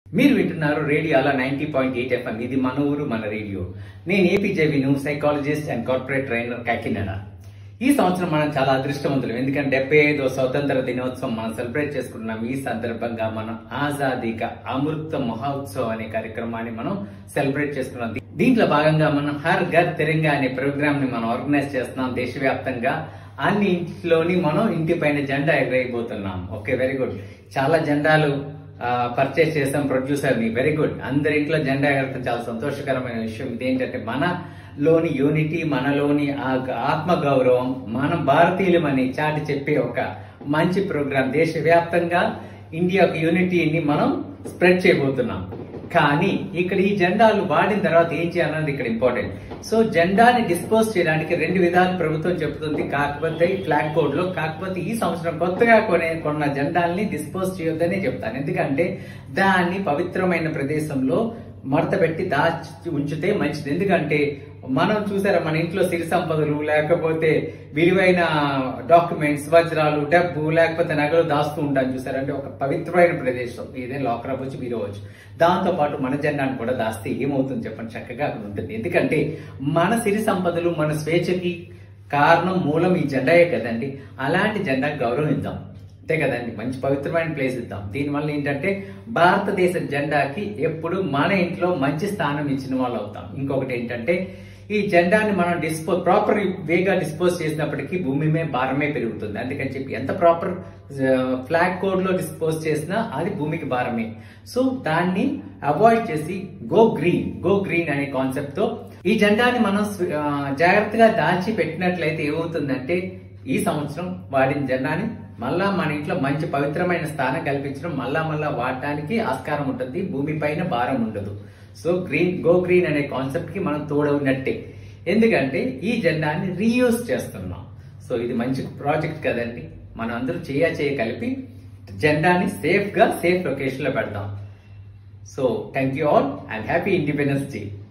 మీరు వింటున్నారు రేడియో అలా నైన్టీ పాయింట్ ఎయిట్ ఎఫ్ఎం ఇది మన ఊరు మన రేడియో నేను ఏపీ జవిను psychologist and corporate trainer Kakinada ఈ సంవత్సరం మనం చాలా అదృష్టవంతులు ఎందుకంటే డెబ్బై ఐదో స్వతంత్ర దినోత్సవం మనం సెలబ్రేట్ చేసుకుంటున్నాం ఈ సందర్భంగా మనం ఆజాదీ కా అమృత మహోత్సవ్ అనే కార్యక్రమాన్ని మనం సెలబ్రేట్ చేసుకున్నాం దీ- దీంట్లో భాగంగా మనం హర్ ఘర్ తిరంగా అనే ప్రోగ్రామ్ ని మనం ఆర్గనైజ్ చేస్తున్నాం దేశవ్యాప్తంగా అన్ని ఇంట్లోని మనం ఇంటి పైన జెండా ఎగరేయబోతున్నాం ఓకే వెరీ గుడ్ చాలా జెండాలు పర్చేస్ చేసాం ప్రొడ్యూసర్ ని వెరీ గుడ్ అందరి ఇంట్లో జెండా ఎగరటం చాలా సంతోషకరమైన విషయం ఇదేంటంటే మనలోని యూనిటీ మనలోని ఆ ఆత్మ గౌరవం మనం భారతీయులమని చాటి చెప్పే ఒక మంచి ప్రోగ్రాం దేశవ్యాప్తంగా ఇండియా యొక్క యూనిటీని మనం స్ప్రెడ్ చేయబోతున్నాం కానీ ఇక్కడ ఈ జెండాలు వాడిన తర్వాత ఏం చేయాలన్నది ఇక్కడ ఇంపార్టెంట్ సో జెండాని డిస్పోజ్ చేయడానికి రెండు విధాలు ప్రభుత్వం చెబుతుంది కాకపోతే ఫ్లాగ్ కోడ్ లో కాకపోతే ఈ సంవత్సరం కొత్తగా కొనే కొన్న జెండాల్ని డిస్పోజ్ చేయొద్దనే చెప్తాను ఎందుకంటే దాన్ని పవిత్రమైన ప్రదేశంలో మడత పెట్టి దాచి ఉంచితే మంచిది ఎందుకంటే మనం చూసారా మన ఇంట్లో సిరి సంపదలు లేకపోతే విలువైన డాక్యుమెంట్స్ వజ్రాలు డబ్బు లేకపోతే నగలు దాస్తూ ఉంటాం చూసారంటే ఒక పవిత్రమైన ప్రదేశం ఇదే లాకర్ అవ్వచ్చు బీరో అవ్వచ్చు దాంతో పాటు మన జెండాను కూడా దాస్తే ఏమవుతుంది చెప్పండి చక్కగా అక్కడ ఉంటుంది ఎందుకంటే మన సిరి సంపదలు మన స్వేచ్ఛకి కారణం మూలం ఈ జెండాయే కదండి అలాంటి జెండా గౌరవిద్దాం అంతే కదండి మంచి పవిత్రమైన ప్లేస్ ఇద్దాం దీనివల్ల ఏంటంటే భారతదేశ జెండాకి ఎప్పుడు మన ఇంట్లో మంచి స్థానం ఇచ్చిన వాళ్ళు అవుతాం ఇంకొకటి ఏంటంటే ఈ జెండాని మనం డిస్పో ప్రాపర్ వేగా డిస్పోజ్ చేసినప్పటికీ భూమి మీద భారమే పెరుగుతుంది అందుకని చెప్పి ఎంత ప్రాపర్ ఫ్లాగ్ కోడ్ లో డిస్పోజ్ చేసినా అది భూమికి భారమే సో దాన్ని అవాయిడ్ చేసి గో గ్రీన్ గో గ్రీన్ అనే కాన్సెప్ట్ తో ఈ జెండాని మనం స్వ- ఆ, జాగ్రత్తగా దాచి పెట్టినట్లయితే ఏమవుతుందంటే ఈ సంవత్సరం వాడిన జెండాని మళ్ళా మన ఇంట్లో మంచి పవిత్రమైన స్థానం కల్పించడం మళ్ళా మళ్ళా వాడటానికి ఆస్కారం ఉంటుంది భూమి పైన భారం ఉండదు సో గ్రీన్ గో గ్రీన్ అనే కాన్సెప్ట్ కి మనం తోడవునట్టే ఎందుకంటే ఈ జెండాని రీయూజ్ చేస్తున్నాం సో ఇది మంచి ప్రాజెక్ట్ కదండి మనం అందరూ చేయ చేయ కలిపి జెండాని సేఫ్ గా సేఫ్ లొకేషన్ లో పెడతాం so thank you all and happy Independence day